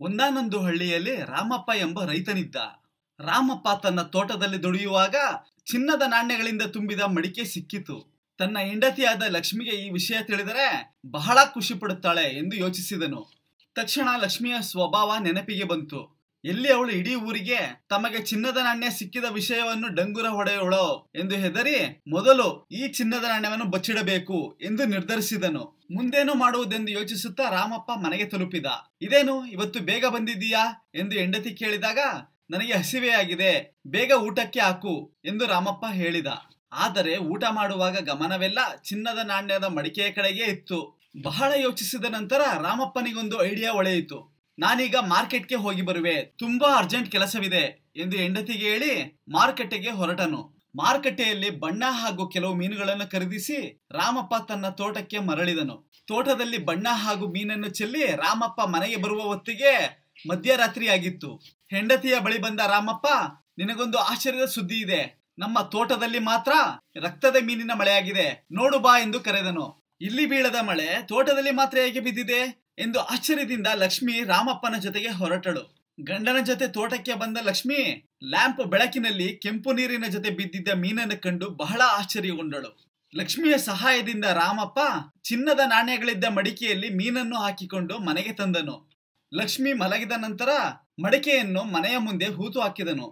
ಒಂದಾನೊಂದು ಹಳ್ಳಿಯಲ್ಲಿ ರಾಮಪ್ಪ ಎಂಬ ರೈತನಿದ್ದ ರಾಮಪ್ಪ ತನ್ನ ತೋಟದಲ್ಲಿ ದುಡಿಯುವಾಗ ಚಿನ್ನದ ನಾಣ್ಯಗಳಿಂದ ತುಂಬಿದ ಮಡಿಕೆ ಸಿಕ್ಕಿತು ತನ್ನ ಹೆಂಡತಿಯಾದ ಲಕ್ಷ್ಮಿಗೆ ಈ ವಿಷಯ ತಿಳಿದರೆ ಬಹಳ ಖುಷಿ ಪಡುತ್ತಾಳೆ ಎಂದು ಯೋಚಿಸಿದನು ತಕ್ಷಣ ಲಕ್ಷ್ಮಿಯ ಸ್ವಭಾವ ನೆನಪಿಗೆ ಬಂತು ಎಲ್ಲಿ ಅವಳು ಇಡೀ ಊರಿಗೆ ತಮಗೆ ಚಿನ್ನದ ನಾಣ್ಯ ಸಿಕ್ಕಿದ ವಿಷಯವನ್ನು ಡಂಗುರ ಹೊಡೆಯೋಳೋ ಎಂದು ಹೆದರಿ ಮೊದಲು ಈ ಚಿನ್ನದ ನಾಣ್ಯವನ್ನು ಬಚ್ಚಿಡಬೇಕು ಎಂದು ನಿರ್ಧರಿಸಿದನು ಮುಂದೇನು ಮಾಡುವುದೆಂದು ಯೋಚಿಸುತ್ತಾ ರಾಮಪ್ಪ ಮನೆಗೆ ತಲುಪಿದ ಇದೇನು ಇವತ್ತು ಬೇಗ ಬಂದಿದ್ದೀಯಾ ಎಂದು ಹೆಂಡತಿ ಕೇಳಿದಾಗ ನನಗೆ ಹಸಿವೆಯಾಗಿದೆ ಬೇಗ ಊಟಕ್ಕೆ ಹಾಕು ಎಂದು ರಾಮಪ್ಪ ಹೇಳಿದ ಆದರೆ ಊಟ ಮಾಡುವಾಗ ಗಮನವೆಲ್ಲ ಚಿನ್ನದ ನಾಣ್ಯದ ಮಡಿಕೆಯ ಕಡೆಗೆ ಇತ್ತು ಬಹಳ ಯೋಚಿಸಿದ ನಂತರ ರಾಮಪ್ಪನಿಗೊಂದು ಐಡಿಯಾ ಒಳೆಯಿತು ನಾನೀಗ ಮಾರ್ಕೆಟ್ಗೆ ಹೋಗಿ ಬರುವೆ ತುಂಬಾ ಅರ್ಜೆಂಟ್ ಕೆಲಸವಿದೆ ಎಂದು ಹೆಂಡತಿಗೆ ಹೇಳಿ ಮಾರುಕಟ್ಟೆಗೆ ಹೊರಟನು ಮಾರುಕಟ್ಟೆಯಲ್ಲಿ ಬಣ್ಣ ಹಾಗೂ ಕೆಲವು ಮೀನುಗಳನ್ನು ಖರೀದಿಸಿ ರಾಮಪ್ಪ ತನ್ನ ತೋಟಕ್ಕೆ ಮರಳಿದನು ತೋಟದಲ್ಲಿ ಬಣ್ಣ ಹಾಗೂ ಮೀನನ್ನು ಚೆಲ್ಲಿ ರಾಮಪ್ಪ ಮನೆಗೆ ಬರುವ ಹೊತ್ತಿಗೆ ಮಧ್ಯರಾತ್ರಿ ಆಗಿತ್ತು ಹೆಂಡತಿಯ ಬಳಿ ಬಂದ ರಾಮಪ್ಪ ನಿನಗೊಂದು ಆಶ್ಚರ್ಯದ ಸುದ್ದಿ ಇದೆ ನಮ್ಮ ತೋಟದಲ್ಲಿ ಮಾತ್ರ ರಕ್ತದ ಮೀನಿನ ಮಳೆಯಾಗಿದೆ ನೋಡು ಬಾ ಎಂದು ಕರೆದನು ಇಲ್ಲಿ ಬೀಳದ ಮಳೆ ತೋಟದಲ್ಲಿ ಮಾತ್ರ ಹೇಗೆ ಬಿದ್ದಿದೆ ಎಂದು ಆಶ್ಚರ್ಯದಿಂದ ಲಕ್ಷ್ಮಿ ರಾಮಪ್ಪನ ಜೊತೆಗೆ ಹೊರಟಳು ಗಂಡನ ಜೊತೆ ತೋಟಕ್ಕೆ ಬಂದ ಲಕ್ಷ್ಮಿ ಲ್ಯಾಂಪ್ ಬೆಳಕಿನಲ್ಲಿ ಕೆಂಪು ನೀರಿನ ಜೊತೆ ಬಿದ್ದಿದ್ದ ಮೀನನ್ನು ಕಂಡು ಬಹಳ ಆಶ್ಚರ್ಯಗೊಂಡಳು ಲಕ್ಷ್ಮಿಯ ಸಹಾಯದಿಂದ ರಾಮಪ್ಪ ಚಿನ್ನದ ನಾಣ್ಯಗಳಿದ್ದ ಮಡಿಕೆಯಲ್ಲಿ ಮೀನನ್ನು ಹಾಕಿಕೊಂಡು ಮನೆಗೆ ತಂದನು ಲಕ್ಷ್ಮಿ ಮಲಗಿದ ನಂತರ ಮಡಿಕೆಯನ್ನು ಮನೆಯ ಮುಂದೆ ಹೂತು ಹಾಕಿದನು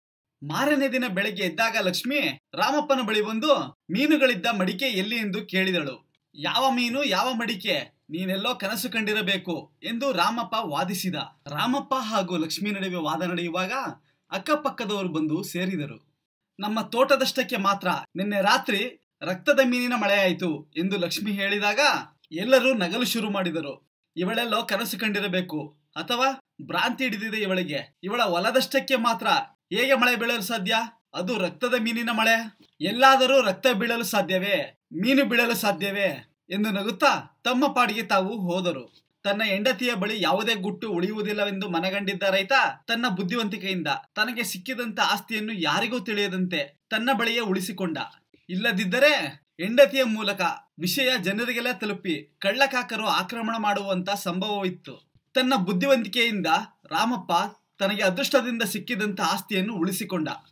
ಮಾರನೇ ದಿನ ಬೆಳಗ್ಗೆ ಎದ್ದಾಗ ಲಕ್ಷ್ಮಿ ರಾಮಪ್ಪನ ಬಳಿ ಬಂದು ಮೀನುಗಳಿದ್ದ ಮಡಿಕೆ ಎಲ್ಲಿ ಎಂದು ಕೇಳಿದಳು ಯಾವ ಮೀನು ಯಾವ ಮಡಿಕೆ ನೀನೆಲ್ಲೋ ಕನಸು ಕಂಡಿರಬೇಕು ಎಂದು ರಾಮಪ್ಪ ವಾದಿಸಿದ ರಾಮಪ್ಪ ಹಾಗೂ ಲಕ್ಷ್ಮಿ ನಡುವೆ ವಾದ ನಡೆಯುವಾಗ ಅಕ್ಕಪಕ್ಕದವರು ಬಂದು ಸೇರಿದರು ನಮ್ಮ ತೋಟದಷ್ಟಕ್ಕೆ ಮಾತ್ರ ನಿನ್ನೆ ರಾತ್ರಿ ರಕ್ತದ ಮೀನಿನ ಮಳೆಯಾಯಿತು ಎಂದು ಲಕ್ಷ್ಮಿ ಹೇಳಿದಾಗ ಎಲ್ಲರೂ ನಗಲು ಶುರು ಮಾಡಿದರು ಇವಳೆಲ್ಲೋ ಕನಸು ಕಂಡಿರಬೇಕು ಅಥವಾ ಭ್ರಾಂತಿ ಹಿಡಿದಿದೆ ಇವಳಿಗೆ ಇವಳ ಹೊಲದಷ್ಟಕ್ಕೆ ಮಾತ್ರ ಹೇಗೆ ಮಳೆ ಬೀಳಲು ಸಾಧ್ಯ ಅದು ರಕ್ತದ ಮೀನಿನ ಮಳೆ ಎಲ್ಲಾದರೂ ರಕ್ತ ಬೀಳಲು ಸಾಧ್ಯವೇ ಮೀನು ಬೀಳಲು ಸಾಧ್ಯವೇ ಎಂದು ನಗುತ್ತಾ ತಮ್ಮ ಪಾಡಿಗೆ ತಾವು ಹೋದರು ತನ್ನ ಹೆಂಡತಿಯ ಬಳಿ ಯಾವುದೇ ಗುಟ್ಟು ಉಳಿಯುವುದಿಲ್ಲವೆಂದು ಮನಗಂಡಿದ್ದ ರೈತ ತನ್ನ ಬುದ್ಧಿವಂತಿಕೆಯಿಂದ ತನಗೆ ಸಿಕ್ಕಿದಂತ ಆಸ್ತಿಯನ್ನು ಯಾರಿಗೂ ತಿಳಿಯದಂತೆ ತನ್ನ ಬಳಿಯೇ ಉಳಿಸಿಕೊಂಡ ಇಲ್ಲದಿದ್ದರೆ ಹೆಂಡತಿಯ ಮೂಲಕ ವಿಷಯ ಜನರಿಗೆಲ್ಲ ತಲುಪಿ ಕಳ್ಳಕಾಕರು ಆಕ್ರಮಣ ಮಾಡುವಂತ ಸಂಭವವಿತ್ತು ತನ್ನ ಬುದ್ಧಿವಂತಿಕೆಯಿಂದ ರಾಮಪ್ಪ ತನಗೆ ಅದೃಷ್ಟದಿಂದ ಸಿಕ್ಕಿದಂತ ಆಸ್ತಿಯನ್ನು ಉಳಿಸಿಕೊಂಡ